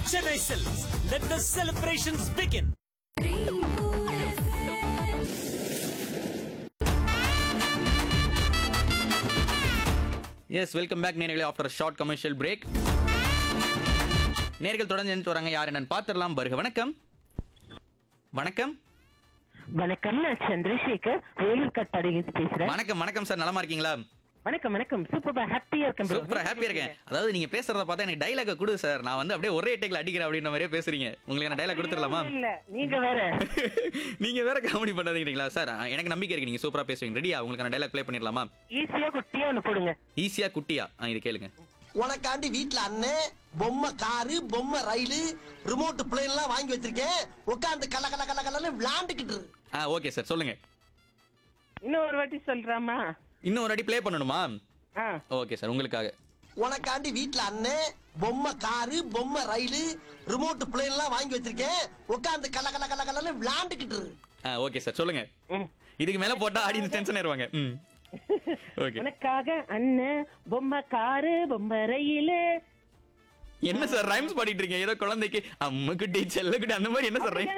Chennai Silks. Let the celebrations begin. Yes welcome back நேர்களே after short commercial break நேர்கள் தொடர்ந்து நின்று வராங்க யார் என்னன்னு பார்த்துடலாம் வருக வணக்கம் வணக்கம் வணக்கம் நான் சந்திரசேகர் வேலூர் கட்டாடியிலிருந்து பேசுறேன் வணக்கம் வணக்கம் சார் நலமா இருக்கீங்களா வணக்கம் வணக்கம் சூப்பர் ஹாப்பியா இருக்கேன் bro. சூப்பரா ஹாப்பியா இருக்கேன் அதாவது நீங்க பேசுறத பார்த்தா எனக்கு டைலாக கொடு சார் நான் வந்து அப்படியே ஒரே டேக்ல அடிக்கிறேன் அப்படின்ற மாதிரியே பேசுறீங்க உங்களுக்கு நான் டைலாக் கொடுத்துடலாமா இல்ல நீங்க வேற நீங்க வேற காமெடி பண்ணாதீங்களா சார் எனக்கு நம்பிக்கை இருக்கு நீங்க சூப்பரா பேசுவீங்க ரெடியா உங்களுக்கு நான் டைலாக் ப்ளே பண்ணிடலாமா ஈஸியா குட்டியா ஒண்ணு போடுங்க ஈஸியா குட்டியா ஆ, இது கேளுங்க உனக்காண்டி வீட்ல அண்ணன் பொம்மை காரு பொம்மை ரயிலு ரிமோட் பிளேன் எல்லாம் வாங்கி வச்சிருக்கேன் உட்காந்து கல கல கல கலன்னு விளையாண்டுக்கிட்டு இரு. ஆ ஓகே சார் சொல்லுங்க இன்னும் ஒரு வாட்டி சொல்றாமா இன்னும் ஒரு அடி ப்ளே பண்ணணுமா ஆ ஓகே சார் உங்களுக்காக உனக்காண்டி வீட்ல அண்ணன் பொம்மை காரு பொம்மை ரயிலு ரிமோட் பிளேன் எல்லாம் வாங்கி வச்சிருக்கேன் உட்காந்து கல கல கல கலன்னு விளையாண்டுக்கிட்டு இரு. ஆ ஓகே சார் சொல்லுங்க ம். இதுக்கு மேல போட்டா ஆடியன்ஸ் டென்ஷன் ஆயிருவாங்க ம் ஓகே உனக்காக அண்ணன் பொம்மை காரு பொம்மை ரயிலு என்ன சார் ரைம்ஸ் பாடிட்டு இருக்கீங்க ஏதோ குழந்தைக்கு அம்முக்குட்டி செல்லக்குட்டி அந்த மாதிரி என்ன சார் ரைம்